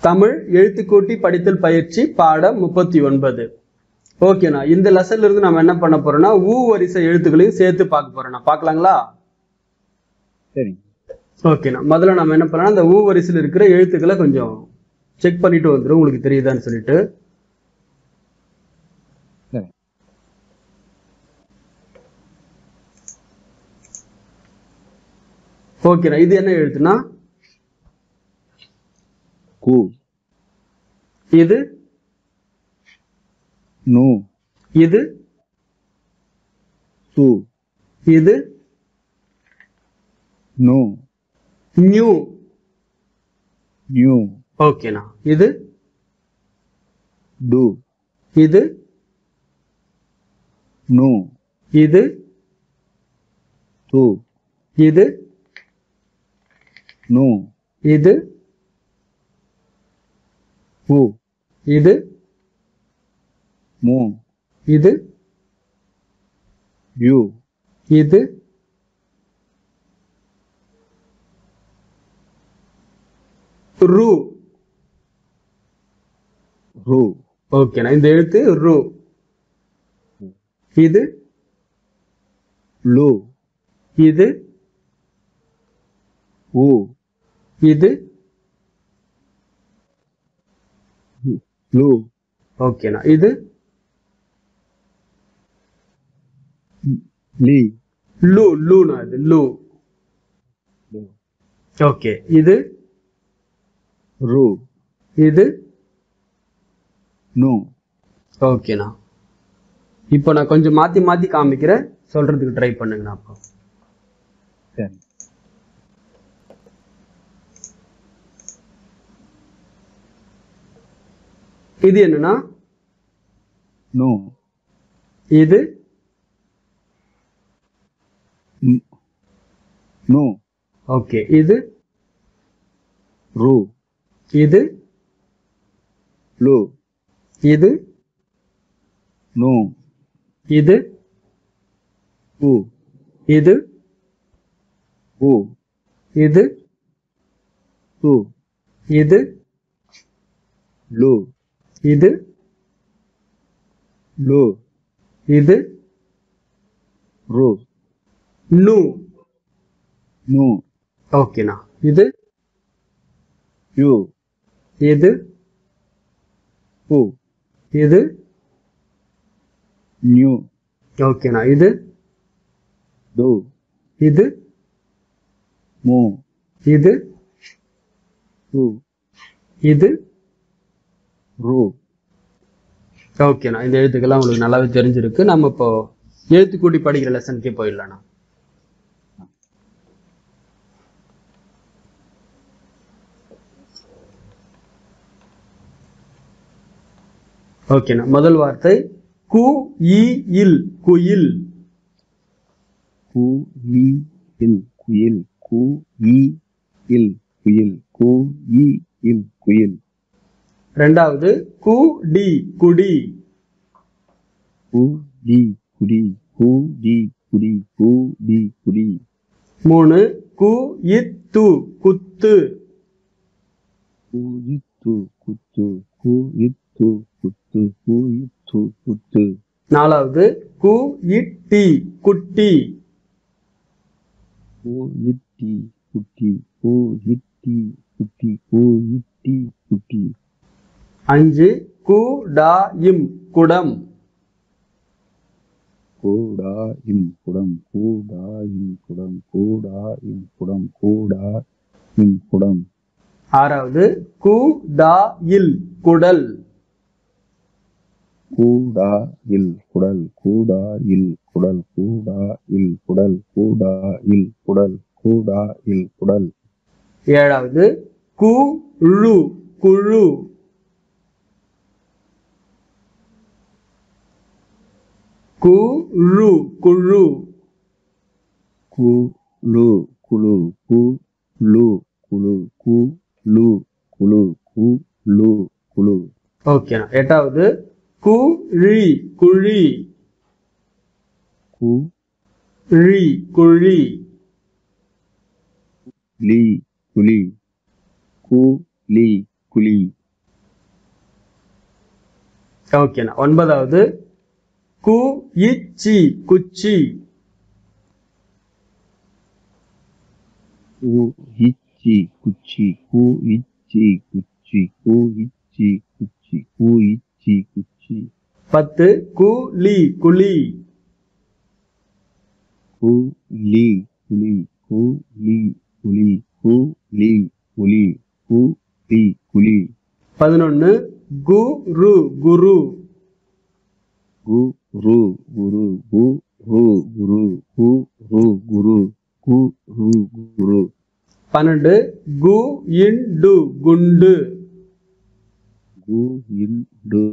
தமிழ் எழுத்துக்கூட்டி படித்தல் பயிற்சி பாடம் முப்பத்தி ஒன்பது ஓகேண்ணா இந்த லெசன்ல இருந்து நம்ம என்ன பண்ண போறோம்னா ஊ வரிசை எழுத்துக்களையும் சேர்த்து பார்க்க போறோம்ண்ணா பார்க்கலாங்களா சரிங்க ஓகேண்ணா முதல்ல நம்ம என்ன பண்ணலாம் அந்த ஊ வரிசையில் இருக்கிற எழுத்துக்களை கொஞ்சம் செக் பண்ணிட்டு வந்துடும் உங்களுக்கு தெரியுதான்னு சொல்லிட்டு சரி ஓகேண்ணா இது என்ன எழுத்துனா கு இது நு இது சு இது நு நியூ நியூ ஓகேண்ணா இது டு இது நு இது து இது நு இது கு இது மு இது யு இது ரு ரு ஓகேண்ணா இந்த எழுத்து ரு இது லு இது உ இது லு ஓகேண்ணா இது லி லு லூண்ணா இது லு லு ஓகே இது ரு இது நு ஓகேண்ணா இப்போ நான் கொஞ்சம் மாத்தி மாத்தி காமிக்கிறேன் சொல்றதுக்கு ட்ரை பண்ணுங்கண்ணா அப்போ சரி இது என்னன்னா நு இது நு- நு ஓகே இது ரு இது லு இது நு இது உ இது உ இது து இது லு இது லு இது ரு நு நு ஓகேண்ணா இது யு இது உ இது நியூ ஓகேண்ணா இது டு இது மு இது டு இது ரு ஓகேண்ணா இந்த எழுத்துக்கெல்லாம் உங்களுக்கு நல்லாவே தெரிஞ்சிருக்கு நம்ம இப்போ எழுத்துக்கூட்டி படிக்கிற லெசனுக்கே போயிடலாம்ண்ணா ஓகேண்ணா முதல் வார்த்தை கு இ இல் குயில் கு இ இல் குயில் கு இ இல் குயில் கு இ இல் குயில் ரெண்டாவது கு டி குடி கு டி குடி கு டி குடி கு டி குடி மூணு கு இத்து குத்து கு இத்து குத்து கு இத்து குத்து கு இத்து குத்து நாலாவது கு இட்டி குட்டி கு இட்டி குட்டி கு இட்டி குட்டி கு இட்டி குட்டி அஞ்சு கு டா இம் குடம் கூடா இம் குடம் கூடா இம் குடம் கூடா இம் குடம் கூடா இம் குடம் ஆறாவது கு டா இல் குடல் கூடா இல் குடல் கூடா இல் குடல் கூடா இல் குடல் கூடா இல் குடல் கூடா இல் குடல் ஏழாவது கு ழு குழு கு ழு குழு கு லு குழு கு லு குழு கு லு குழு கு லு குழு ஓகேண்ணா எட்டாவது கு ழி குழி கு ழி குழி லி குழி கு லி குழி ஓகேண்ணா ஒன்பதாவது கு இச்சி குச்சி கு இச்சி குச்சி கு இச்சி குச்சி கு இச்சி குச்சி கு இச்சி குச்சி பத்து கு லி குழி கு லி குழி கு லி குழி கு லி குழி கு லி குழி பதினொன்னு கு ரு குரு கு ரு குரு கு ரு குரு கு ரு குரு கு ரு குரு பன்னெண்டு கு இன் டு குண்டு கு இண்டு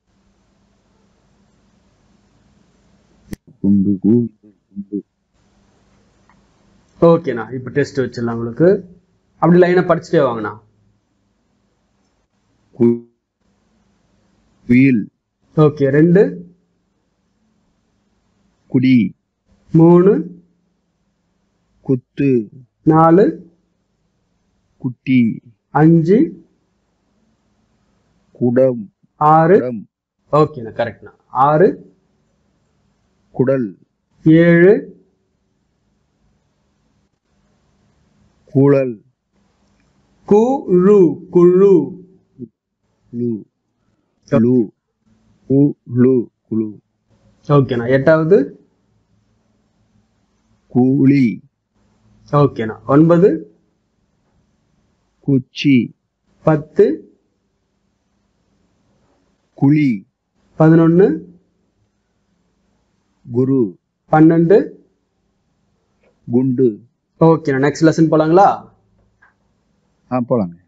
குண்டு கு குண்டு ஓகேண்ணா இப்போ டெஸ்ட் வச்சிடலாம் உங்களுக்கு அப்படி லைனை படிச்சுட்டே வாங்கண்ணா கு- குயில் ஓகே ரெண்டு குடி மூணு குத்து நாலு குட்டி அஞ்சு குடம் ஆறு குடம் ஓகேண்ணா கரெக்ட்ண்ணா ஆறு குடல் ஏழு குழல் குழு குழு லு லு கு லு குழு ஓகேண்ணா எட்டாவது கூலி ஓகேண்ணா ஒன்பது குச்சி பத்து குழி பதினொன்று குரு பன்னெண்டு குண்டு ஓகேண்ணா நெக்ஸ்ட் லெசன் போலாங்களா ஆ போலாங்க